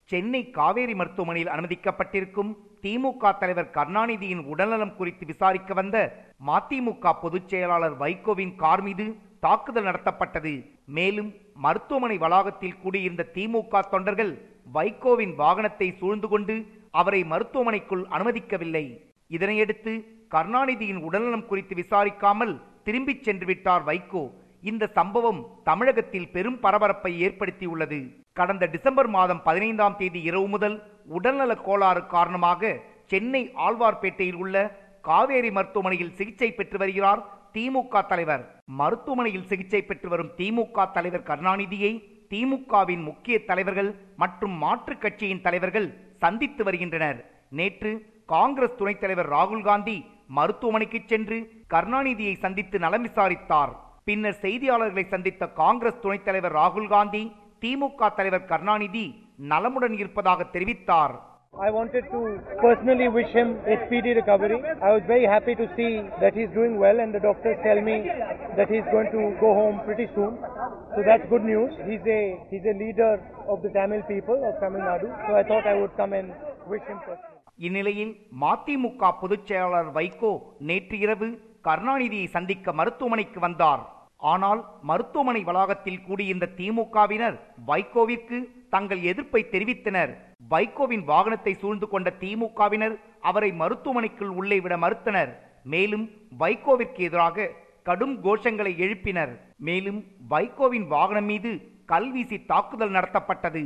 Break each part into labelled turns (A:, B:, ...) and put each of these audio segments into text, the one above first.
A: சென்னை காவேரி மருத்துவமனையில் அனுமதிக்கப்பட்டிருக்கும் திமுக தலைவர் கருணாநிதியின் உடல்நலம் குறித்து விசாரிக்க வந்த மதிமுக பொதுச் செயலாளர் வைகோவின் கார் மீது தாக்குதல் நடத்தப்பட்டது மேலும் மருத்துவமனை வளாகத்தில் கூடியிருந்த திமுக தொண்டர்கள் வைகோவின் வாகனத்தை சூழ்ந்து கொண்டு அவரை மருத்துவமனைக்குள் அனுமதிக்கவில்லை இதனையடுத்து கருணாநிதியின் உடல்நலம் குறித்து விசாரிக்காமல் திரும்பிச் சென்று விட்டார் வைகோ இந்த சம்பவம் தமிழகத்தில் பெரும் பரபரப்பை ஏற்படுத்தியுள்ளது கடந்த டிசம்பர் மாதம் பதினைந்தாம் தேதி இரவு முதல் உடல்நலக் கோளாறு காரணமாக சென்னை ஆழ்வார்பேட்டையில் உள்ள காவேரி மருத்துவமனையில் சிகிச்சை பெற்று வருகிறார் திமுக தலைவர் மருத்துவமனையில் சிகிச்சை பெற்று வரும் திமுக தலைவர் கருணாநிதியை திமுகவின் முக்கிய தலைவர்கள் மற்றும் மாற்றுக் கட்சியின் தலைவர்கள் சந்தித்து வருகின்றனர் நேற்று காங்கிரஸ் துணைத் தலைவர் ராகுல் காந்தி மருத்துவமனைக்கு சென்று கருணாநிதியை சந்தித்து நலம் விசாரித்தார் பின்னர் செய்தியாளர்களை சந்தித்த காங்கிரஸ் துணைத் தலைவர் ராகுல் காந்தி திமுக தலைவர் கருணாநிதி நலமுடன் இருப்பதாக தெரிவித்தார்
B: I wanted to personally wish him a speedy recovery. I was very happy to see that he's doing well, and the doctors tell me that he's going to go home pretty soon. So that's good news. He's a he's a leader of the Tamil people of Tamil Nadu. So I thought I would come and wish him personally.
A: இந்நிலையில் மதிமுக பொதுச் செயலாளர் வைகோ நேற்று இரவு கருணாநிதியை சந்திக்க மருத்துவமனைக்கு வந்தார் ஆனால் மருத்துவமனை வளாகத்தில் கூடியிருந்த திமுகவினர் வைகோவிற்கு தங்கள் எதிர்ப்பை தெரிவித்தனர் வைகோவின் வாகனத்தை சூழ்ந்து கொண்ட திமுகவினர் அவரை மருத்துவமனைக்குள் உள்ளே விட மறுத்தனர் மேலும் வைகோவிற்கு எதிராக கடும் கோஷங்களை எழுப்பினர் மேலும் வைகோவின் வாகனம் மீது கல் வீசி தாக்குதல் நடத்தப்பட்டது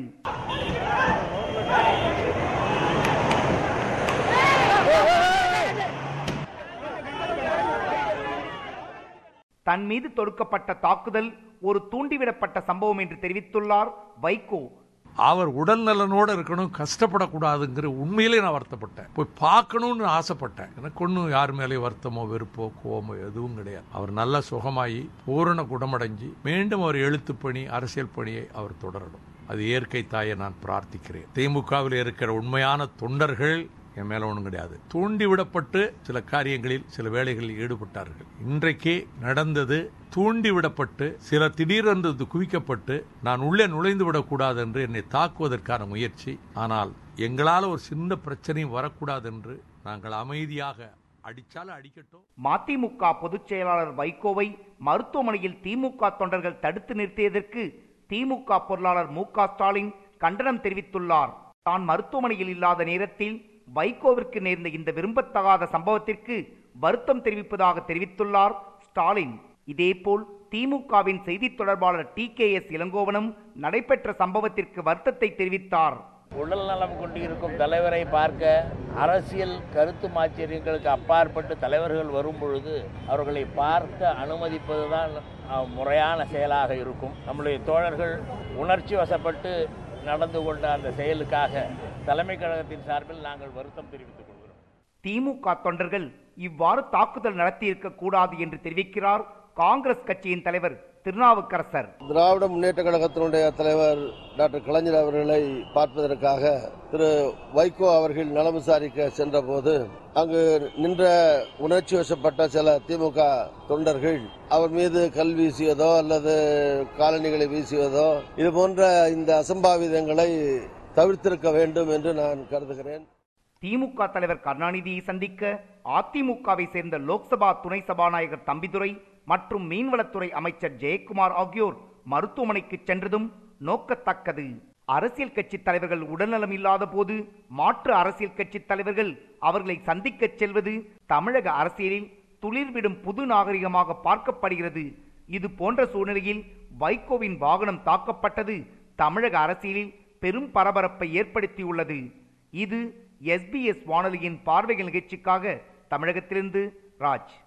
A: தன் மீது தொடுக்கப்பட்ட தாக்குதல் ஒரு தூண்டிவிடப்பட்ட சம்பவம் என்று தெரிவித்துள்ளார் வைகோ
C: அவர் உடல் நலனோட இருக்கணும் கஷ்டப்படக்கூடாதுங்கிற உண்மையிலே நான் வருத்தப்பட்டேன் போய் பார்க்கணும்னு ஆசைப்பட்டேன் எனக்கு ஒன்றும் யார் மேலேயும் வருத்தமோ வெறுப்போ கோவமோ எதுவும் கிடையாது அவர் நல்லா சுகமாயி பூரண குணமடைஞ்சு மீண்டும் அவர் எழுத்து பணி அரசியல் பணியை அவர் தொடரணும் அது இயற்கை தாயை நான் பிரார்த்திக்கிறேன் திமுகவில் இருக்கிற உண்மையான தொண்டர்கள் என் மேல ஒன்றும் கிடையாது தூண்டிவிடப்பட்டு சில காரியங்களில் சில வேலைகளில் ஈடுபட்டார்கள் இன்றைக்கு நடந்தது தூண்டிவிடப்பட்டு சில திடீரென்று குவிக்கப்பட்டு நான் உள்ளே நுழைந்து விடக்கூடாது என்று என்னை தாக்குவதற்கான முயற்சி ஆனால் எங்களால் ஒரு சின்ன பிரச்சனையும் வரக்கூடாது என்று நாங்கள் அமைதியாக அடிச்சாலும் அடிக்கட்டும்
A: மதிமுக பொதுச் செயலாளர் வைகோவை மருத்துவமனையில் திமுக தொண்டர்கள் தடுத்து நிறுத்தியதற்கு திமுக பொருளாளர் மு க ஸ்டாலின் கண்டனம் தெரிவித்துள்ளார் தான் மருத்துவமனையில் இல்லாத நேரத்தில் வைகோவிற்கு நேர்ந்த இந்த விரும்பத்தகாத சம்பவத்திற்கு வருத்தம் தெரிவிப்பதாக தெரிவித்துள்ளார் ஸ்டாலின் இதேபோல் திமுகவின் செய்தி தொடர்பாளர் டி கே எஸ் இளங்கோவனும் நடைபெற்ற சம்பவத்திற்கு வருத்தத்தை தெரிவித்தார்
D: உடல் நலம் கொண்டிருக்கும் தலைவரை பார்க்க அரசியல் கருத்து மாச்சரியங்களுக்கு அப்பாற்பட்டு தலைவர்கள் வரும் பொழுது அவர்களை பார்க்க அனுமதிப்பதுதான் அஹ், முறையான செயலாக இருக்கும் நம்முடைய தோழர்கள் உணர்ச்சி வசப்பட்டு நடந்து கொண்ட அந்த செயலுக்காக தலைமை கழகத்தின் சார்பில் நாங்கள் வருத்தம் தெரிவித்துக் கொள்கிறோம்
A: திமுக தொண்டர்கள் இவ்வாறு தாக்குதல் நடத்தியிருக்க கூடாது என்று தெரிவிக்கிறார் காங்கிரஸ் கட்சியின் தலைவர் திருநாவுக்கரசர்
E: திராவிட முன்னேற்ற கழகத்தினுடைய தலைவர் டாக்டர் கலைஞர் அவர்களை பார்ப்பதற்காக திரு வைகோ அவர்கள் நலம் விசாரிக்க சென்றபோது அங்கு நின்ற உணர்ச்சி வசப்பட்ட சில திமுக தொண்டர்கள் அவர் மீது கல் வீசியதோ அல்லது காலணிகளை வீசியதோ இது போன்ற இந்த அசம்பாவிதங்களை தவிர்த்திருக்க வேண்டும் என்று நான் கருதுகிறேன்
A: திமுக தலைவர் கருணாநிதியை சந்திக்க அதிமுகவை சேர்ந்த லோக்சபா துணை சபாநாயகர் தம்பிதுரை மற்றும் மீன்வளத்துறை அமைச்சர் ஜெயக்குமார் ஆகியோர் மருத்துவமனைக்கு சென்றதும் நோக்கத்தக்கது அரசியல் கட்சி தலைவர்கள் உடல்நலம் இல்லாத போது மாற்று அரசியல் கட்சி தலைவர்கள் அவர்களை சந்திக்கச் செல்வது தமிழக அரசியலில் துளிர்விடும் புது நாகரிகமாக பார்க்கப்படுகிறது இது போன்ற சூழ்நிலையில் வைகோவின் வாகனம் தாக்கப்பட்டது தமிழக அரசியலில் பெரும் பரபரப்பை ஏற்படுத்தியுள்ளது இது எஸ்பிஎஸ் வானொலியின் பார்வைகள் நிகழ்ச்சிக்காக தமிழகத்திலிருந்து ராஜ்